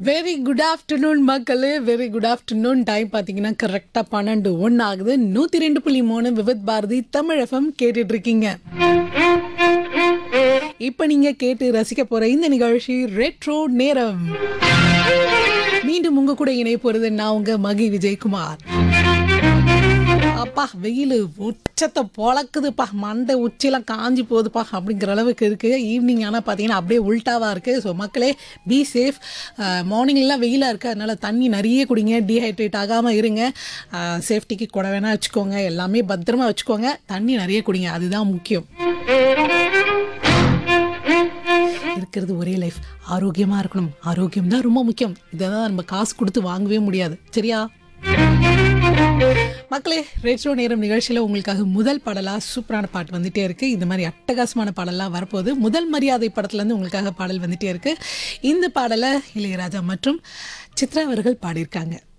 very good afternoon மக்களே very good afternoon time பார்த்தீங்கன்னா கரெக்டாக பன்னெண்டு ஒன்று ஆகுது நூற்றி ரெண்டு புள்ளி மூணு விவித் பாரதி தமிழ் எஃப்எம் கேட்டுட்டு இருக்கீங்க இப்போ நீங்கள் கேட்டு ரசிக்க போகிற இந்த நிகழ்ச்சி ரெட்ரோ நேரம் மீண்டும் உங்க கூட இணைய போகிறது நான் உங்க மகி விஜயகுமார் அப்பா வெயில் உச்சத்தை பொழக்குதுப்பா மண்டை உச்சிலாம் காஞ்சி போகுதுப்பா அப்படிங்கிற அளவுக்கு இருக்குது ஈவினிங் ஆனால் பார்த்தீங்கன்னா அப்படியே உல்ட்டாவாக இருக்குது ஸோ மக்களே பி சேஃப் மார்னிங்லாம் வெயிலாக இருக்குது அதனால் தண்ணி நிறைய குடிங்க டீஹைட்ரேட் ஆகாமல் இருங்க சேஃப்டிக்கு கூட வேணால் வச்சுக்கோங்க எல்லாமே பத்திரமா வச்சுக்கோங்க தண்ணி நிறைய குடிங்க அதுதான் முக்கியம் இருக்கிறது ஒரே லைஃப் ஆரோக்கியமாக இருக்கணும் ஆரோக்கியம் தான் ரொம்ப முக்கியம் இதை தான் நம்ம காசு கொடுத்து வாங்கவே முடியாது சரியா மக்களே ரேட்ரோ நேரம் நிகழ்ச்சியில் உங்களுக்காக முதல் பாடலாக சூப்பரான பாட்டு வந்துட்டே இருக்குது இந்த மாதிரி அட்டகாசமான பாடலாம் வரப்போகுது முதல் மரியாதை படத்துலேருந்து உங்களுக்காக பாடல் வந்துட்டே இருக்குது இந்த பாடலை இளையராஜா மற்றும் சித்ரா அவர்கள் பாடியிருக்காங்க